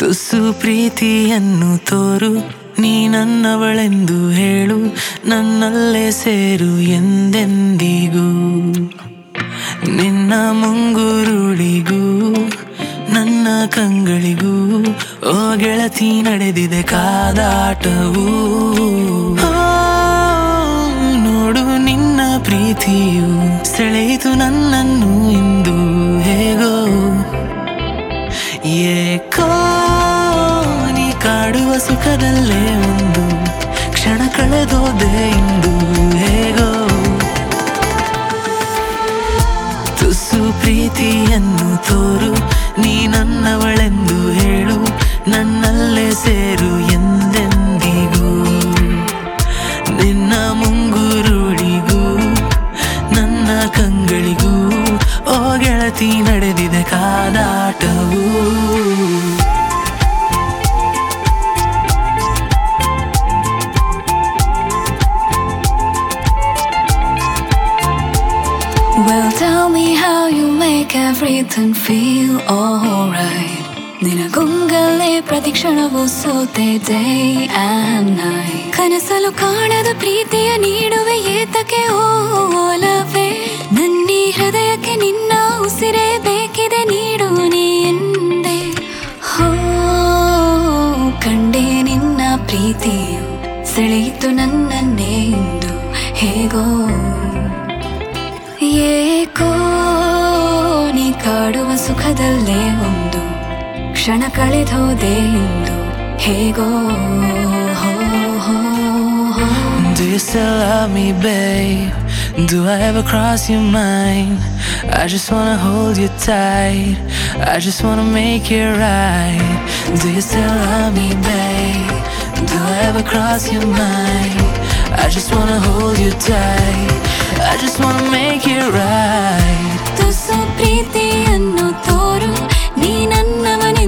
ತುಸು ಪ್ರೀತಿಯನ್ನು ತೋರು ನೀ ನನ್ನವಳೆಂದು ಹೇಳು ನನ್ನಲ್ಲೇ ಸೇರು ಎಂದೆಂದಿಗೂ ನಿನ್ನ ಮುಂಗುರುಳಿಗೂ ನನ್ನ ಕಂಗಳಿಗೂ ಓ ಗೆಳತಿ ನಡೆದಿದೆ ಕಾದಾಟವು ಆ, ನೋಡು ನಿನ್ನ ಪ್ರೀತಿಯು ಸೆಳೆಯಿತು ನನ್ನನ್ನು ಇಂದು ಹೇಗೋ ಏಕೋ ನೀ ಕಾಡುವ ಸುಖದಲ್ಲೇ ಒಂದು ಕ್ಷಣ ಕಳೆದೋದೆ ಇಂದು ಹೇಗೋ ತುಸು ಪ್ರೀತಿಯನ್ನು ತೋರು ನೀ ನನ್ನವಳೆಂದು ಹೇಳು ನನ್ನಲ್ಲೇ ಸೇರು ಎಂದೆಂದಿಗೂ ನಿನ್ನ ಮುಂಗುರುಳಿಗೂ ನನ್ನ ಕಂಗಳಿಗೂ ಓ ಗೆಳತಿ ನಡೆದಿದೆ ಕಾದಾಟವು Well, tell me how you make everything feel alright. ನಿನಗುಂಗಲೇ ಪ್ರತಿ ಕ್ಷಣವೂ ಸೋತೆ ಡೇ ಆ್ಯಂಡ್ ನೈಟ್ ಕನಸಲು ಕಾಣದ ಪ್ರೀತಿಯ ನೀಡುವೆ ಏತಕ್ಕೆ ಓಲವೇ ನನ್ನಿ ಹೃದಯಕ್ಕೆ ನಿನ್ನ ಉಸಿರೇ ಬೇಕಿದೆ ನೀಡು ನೀ ಎಂದೆ ಹೋ ಕಂಡೆ ನಿನ್ನ ಪ್ರೀತಿಯು ಸೆಳೆಯಿತು ನನ್ನನ್ನೇ ಇಂದು ಹೇಗೋ ಏಕೋ ನೀ ಕಾಡುವ ಸುಖದಲ್ಲೇ ಒಂದು ಕ್ಷಣ ಕಳೆದೋದೆ ಇಂದು ಹೇಗೋ ಹೋ ಹೋ ಹೋ Do you still love me, babe? Do I ever cross your mind? I just wanna hold you tight. I just wanna make it right. Do you still love me, babe? Do I ever cross your mind? I just wanna hold you tight. I just wanna make it right. ತುಸು ಪ್ರೀತಿಯನ್ನು ತೋರು ನೀ ನನ್ನವನೇ